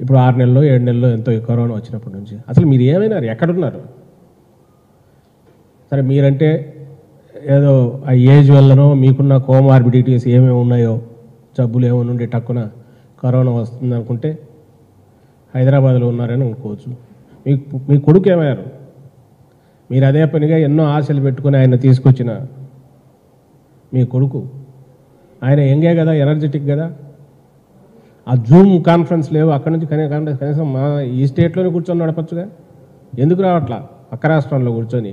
ఇప్పుడు ఆరు నెలలు ఏడు నెలలు ఎంతో ఈ కరోనా వచ్చినప్పటి నుంచి అసలు మీరు ఏమైనారు ఎక్కడున్నారు సరే మీరంటే ఏదో ఆ ఏజ్ వల్లనో మీకున్న కోమార్బిడిటీస్ ఏమేమి ఉన్నాయో జబ్బులు ఏమైనా ఉండి టక్కున కరోనా వస్తుంది అనుకుంటే హైదరాబాద్లో ఉన్నారని అనుకోవచ్చు మీ మీ కొడుకు ఏమయ్యారు మీరు అదే పనిగా ఎన్నో ఆశలు పెట్టుకుని ఆయన తీసుకొచ్చిన మీ కొడుకు ఆయన యంగే కదా ఎనర్జెటిక్ కదా ఆ జూమ్ కాన్ఫరెన్స్ లేవు అక్కడ నుంచి కనీ- కనీ- కనీసం మా ఈ స్టేట్లోనే కూర్చొని నడపచ్చుగా ఎందుకు రావట్లా పక్క రాష్ట్రంలో కూర్చొని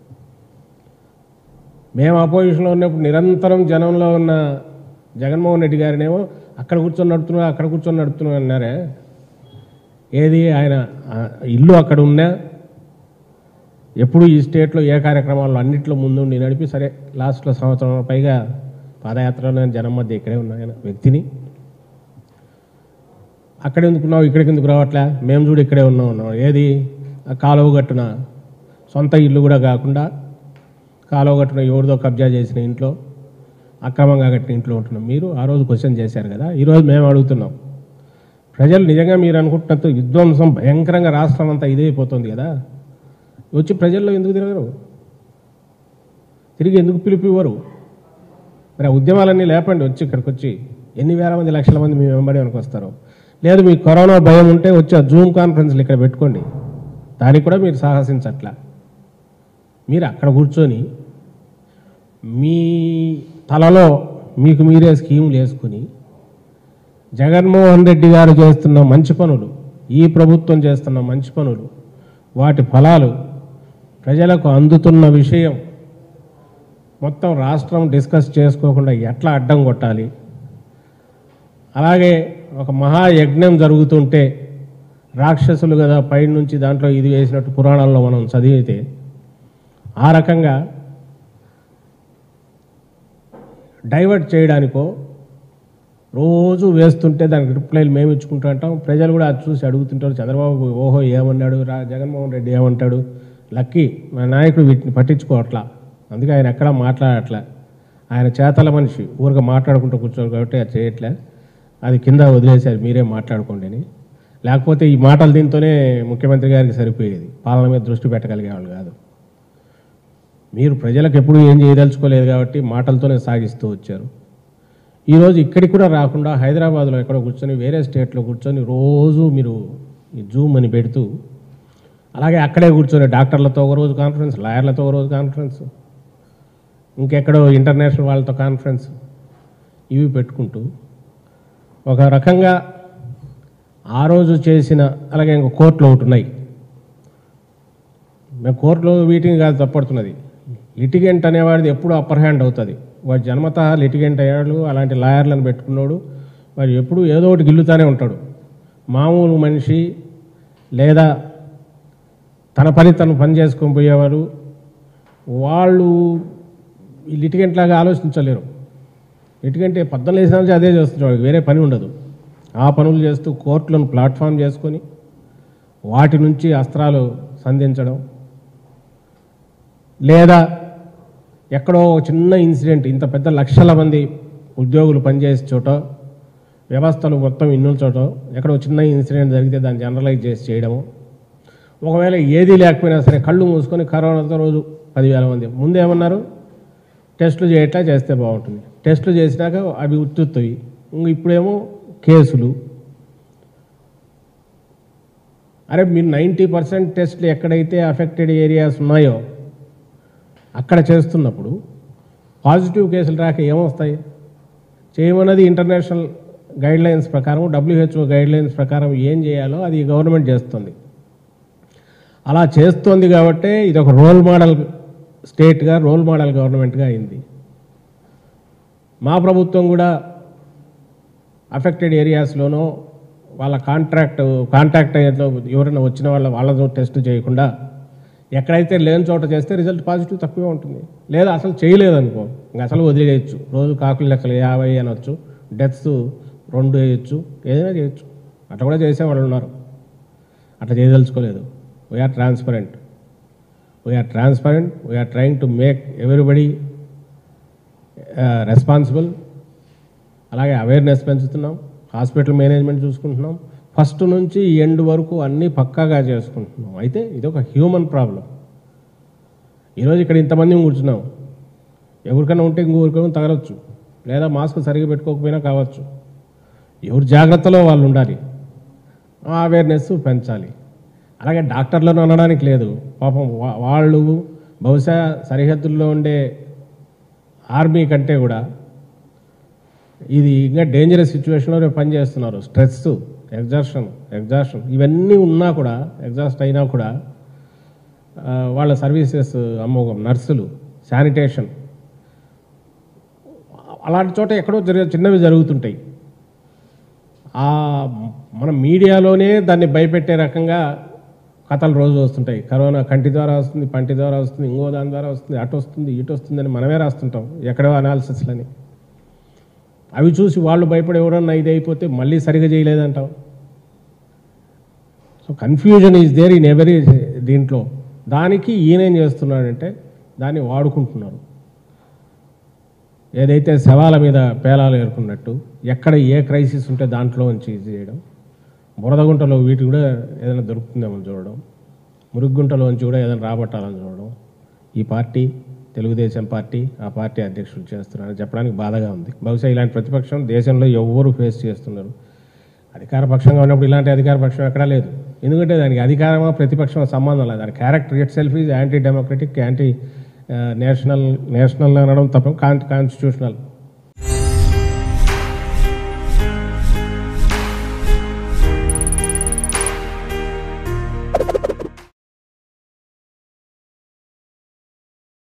మేము అపోజిషన్లో ఉన్నప్పుడు నిరంతరం జనంలో ఉన్న జగన్మోహన్ రెడ్డి గారినేమో అక్కడ కూర్చొని నడుపుతున్నా అక్కడ కూర్చొని నడుపుతున్నా అన్నారే ఏది ఆయన ఆ, ఇల్లు అక్కడ ఉన్నా ఎప్పుడు ఈ స్టేట్లో ఏ కార్యక్రమాల్లో అన్నింటిలో ముందుండి నడిపి సరే లాస్ట్లో సంవత్సరం పైగా పాదయాత్రలో జనం మధ్య ఇక్కడే ఉన్న ఆయన వ్యక్తిని అక్కడ ఎందుకున్నావు ఇక్కడికి ఎందుకు రావట్లే మేము చూడు ఇక్కడే ఉన్నాం ఉన్నాం ఏది ఆ కాలువ గట్టున సొంత ఇల్లు కూడా కాకుండా కాలువ గట్టున ఎవరిదో కబ్జా చేసిన ఇంట్లో అక్రమంగా కట్టిన ఇంట్లో ఉంటున్నాం మీరు ఆ రోజు క్వశ్చన్ చేశారు కదా ఈరోజు మేము అడుగుతున్నాం ప్రజలు నిజంగా మీరు అనుకుంటున్నట్టు విధ్వంసం భయంకరంగా రాష్ట్రం అంతా ఇదైపోతుంది కదా వచ్చి ప్రజల్లో ఎందుకు తిరగరు తిరిగి ఎందుకు పిలుపు ఇవ్వరు మరి ఆ ఉద్యమాలన్నీ లేపండి వచ్చి ఇక్కడికి వచ్చి ఎన్ని వేల మంది లక్షల మంది మీ వెంబడి వెనక వస్తారు లేదు మీకు కరోనా భయం ఉంటే వచ్చి ఆ జూమ్ కాన్ఫరెన్స్లు ఇక్కడ పెట్టుకోండి దానికి కూడా మీరు సాహసించట్లా మీరు అక్కడ కూర్చొని మీ తలలో మీకు మీరే స్కీములు వేసుకుని జగన్మోహన్ రెడ్డి గారు చేస్తున్న మంచి పనులు ఈ ప్రభుత్వం చేస్తున్న మంచి పనులు వాటి ఫలాలు ప్రజలకు అందుతున్న విషయం మొత్తం రాష్ట్రం డిస్కస్ చేసుకోకుండా ఎట్లా అడ్డం కొట్టాలి అలాగే ఒక మహాయజ్ఞం జరుగుతుంటే రాక్షసులు కదా పైనుంచి దాంట్లో ఇది వేసినట్టు పురాణాల్లో మనం చదివితే ఆ రకంగా డైవర్ట్ చేయడానికో రోజు వేస్తుంటే దానికి రిప్లైలు మేము ఇచ్చుకుంటూ ఉంటాం ప్రజలు కూడా అది చూసి అడుగుతుంటారు చంద్రబాబు ఓహో ఏమన్నాడు రా జగన్మోహన్ రెడ్డి ఏమంటాడు లక్కీ మా నాయకుడు వీటిని పట్టించుకోవట్లా అందుకే ఆయన ఎక్కడా మాట్లాడట్లే ఆయన చేతల మనిషి ఊరిగా మాట్లాడుకుంటూ కూర్చోరు కాబట్టి అది చేయట్లే అది కింద వదిలేశారు మీరే మాట్లాడుకోండి అని లేకపోతే ఈ మాటలు దీంతోనే ముఖ్యమంత్రి గారికి సరిపోయేది పాలన మీద దృష్టి పెట్టగలిగేవాళ్ళు కాదు మీరు ప్రజలకు ఎప్పుడు ఏం చేయదలుచుకోలేదు కాబట్టి మాటలతోనే సాగిస్తూ వచ్చారు ఈరోజు ఇక్కడికి కూడా రాకుండా హైదరాబాద్లో ఎక్కడో కూర్చొని వేరే స్టేట్లో కూర్చొని రోజు మీరు ఈ జూమ్ అని పెడుతూ అలాగే అక్కడే కూర్చొని డాక్టర్లతో ఒక రోజు కాన్ఫరెన్స్ లాయర్లతో ఒక రోజు కాన్ఫరెన్స్ ఇంకెక్కడో ఇంటర్నేషనల్ వాళ్ళతో కాన్ఫరెన్స్ ఇవి పెట్టుకుంటూ ఒక రకంగా ఆ రోజు చేసిన అలాగే ఇంకో కోర్టులో ఒకటి ఉన్నాయి మేము కోర్టులో వీటిని కాదు తప్పడుతున్నది లిటిగెంట్ అనేవాడిది ఎప్పుడు అప్పర్ హ్యాండ్ అవుతుంది వాడు జన్మత లిటిగెంట్ అయ్యాడు అలాంటి లాయర్లను పెట్టుకున్నాడు వాడు ఎప్పుడు ఏదో ఒకటి గిల్లుతానే ఉంటాడు మామూలు మనిషి లేదా తన పని తను పని చేసుకొని పోయేవారు వాళ్ళు ఈ లిటిగెంట్ లాగా ఆలోచించలేరు లిటిగెంట్ పద్దలు వేసిన నుంచి అదే చేస్తున్నాడు వేరే పని ఉండదు ఆ పనులు చేస్తూ కోర్టులను ప్లాట్ఫామ్ చేసుకొని వాటి నుంచి అస్త్రాలు సంధించడం లేదా ఎక్కడో ఒక చిన్న ఇన్సిడెంట్ ఇంత పెద్ద లక్షల మంది ఉద్యోగులు పనిచేసే చోట వ్యవస్థలు మొత్తం ఇన్నుల చోట ఎక్కడో చిన్న ఇన్సిడెంట్ జరిగితే దాన్ని జనరలైజ్ చేసి చేయడము ఒకవేళ ఏదీ లేకపోయినా సరే కళ్ళు మూసుకొని కరోనాతో రోజు పదివేల మంది ముందేమన్నారు టెస్టులు చేయట్లా చేస్తే బాగుంటుంది టెస్టులు చేసినాక అవి ఉత్తుత్తవి ఇంక ఇప్పుడేమో కేసులు అరే మీరు నైంటీ పర్సెంట్ టెస్ట్లు ఎక్కడైతే అఫెక్టెడ్ ఏరియాస్ ఉన్నాయో అక్కడ చేస్తున్నప్పుడు పాజిటివ్ కేసులు రాక ఏమొస్తాయి చేయమన్నది ఇంటర్నేషనల్ గైడ్ లైన్స్ ప్రకారం డబ్ల్యూహెచ్ఓ గైడ్ లైన్స్ ప్రకారం ఏం చేయాలో అది గవర్నమెంట్ చేస్తుంది అలా చేస్తోంది కాబట్టే ఇది ఒక రోల్ మోడల్ స్టేట్గా రోల్ మోడల్ గవర్నమెంట్గా అయింది మా ప్రభుత్వం కూడా అఫెక్టెడ్ ఏరియాస్లోనో వాళ్ళ కాంట్రాక్ట్ కాంటాక్ట్ అయ్యేట్లో ఎవరైనా వచ్చిన వాళ్ళ వాళ్ళతో టెస్ట్ చేయకుండా ఎక్కడైతే లేని చోట చేస్తే రిజల్ట్ పాజిటివ్ తక్కువే ఉంటుంది లేదా అసలు చేయలేదనుకో ఇంకా అసలు వదిలేయచ్చు రోజు కాకుల లెక్కలు యాభై అనొచ్చు డెత్స్ రెండు వేయచ్చు ఏదైనా చేయొచ్చు అట్లా కూడా చేసే వాళ్ళు ఉన్నారు అట్లా చేయదలుచుకోలేదు we're transparent we're transparent we're trying to make everybody responsible అలాగే అవేర్నెస్ పెంచుతున్నాం హాస్పిటల్ మేనేజ్మెంట్ చూసుకుంటున్నాం ఫస్ట్ నుంచి ఎండ్ వరకు అన్నీ పక్కాగా చేసుకుంటున్నాం అయితే ఇది ఒక హ్యూమన్ ప్రాబ్లం ఈరోజు ఇక్కడ ఇంతమంది కూర్చున్నాం ఎవరికైనా ఉంటే ఇంకొకరికైనా తగలొచ్చు లేదా మాస్క్ సరిగా పెట్టుకోకపోయినా కావచ్చు ఎవరి జాగ్రత్తలో వాళ్ళు ఉండాలి ఆ అవేర్నెస్ పెంచాలి అలాగే డాక్టర్లను అనడానికి లేదు పాపం వా- వాళ్ళు బహుశా సరిహద్దుల్లో ఉండే ఆర్మీ కంటే కూడా ఇది ఇంకా డేంజరస్ సిచ్యువేషన్లో పనిచేస్తున్నారు స్ట్రెస్ ఎగ్జాషన్ ఎగ్జాషన్ ఇవన్నీ ఉన్నా కూడా ఎగ్జాస్ట్ అయినా కూడా ఆ, వాళ్ళ సర్వీసెస్ అమ్మోగం నర్సులు శానిటేషన్ అలాంటి చోట ఎక్కడో జరిగే చిన్నవి జరుగుతుంటాయి ఆ మన మీడియాలోనే దాన్ని భయపెట్టే రకంగా కథలు రోజు వస్తుంటాయి కరోనా కంటి ద్వారా వస్తుంది పంటి ద్వారా వస్తుంది ఇంకో దాని ద్వారా వస్తుంది అటు వస్తుంది ఇటు వస్తుంది అని మనమే రాస్తుంటాం ఎక్కడో అనాలిసిస్లని అవి చూసి వాళ్ళు భయపడి ఎవరన్నా ఇది అయిపోతే మళ్ళీ సరిగా చేయలేదంటాం so confusion is there in every దీంట్లో దానికి ఈయనేం చేస్తున్నాడంటే దాన్ని వాడుకుంటున్నారు ఏదైతే శవాల మీద పేలాలు ఏరుకున్నట్టు ఎక్కడ ఏ క్రైసిస్ ఉంటే దాంట్లో నుంచి ఇది చేయడం బురదగుంటలో వీటి కూడా ఏదైనా దొరుకుతుందేమో చూడడం మురుగుంటలోంచి కూడా ఏదైనా రాబట్టాలని చూడడం ఈ పార్టీ తెలుగుదేశం పార్టీ ఆ పార్టీ అధ్యక్షులు చేస్తున్నారని చెప్పడానికి బాధగా ఉంది బహుశా ఇలాంటి ప్రతిపక్షం దేశంలో ఎవ్వరూ ఫేస్ చేస్తున్నారు అధికార పక్షంగా ఉన్నప్పుడు ఇలాంటి అధికార పక్షం ఎక్కడా లేదు ఎందుకంటే దానికి అధికారమా ప్రతిపక్షమా సంబంధం లేదు దాని character itself is anti democratic anti national national అనడం తప్ప కాన్ కాన్స్టిట్యూషనల్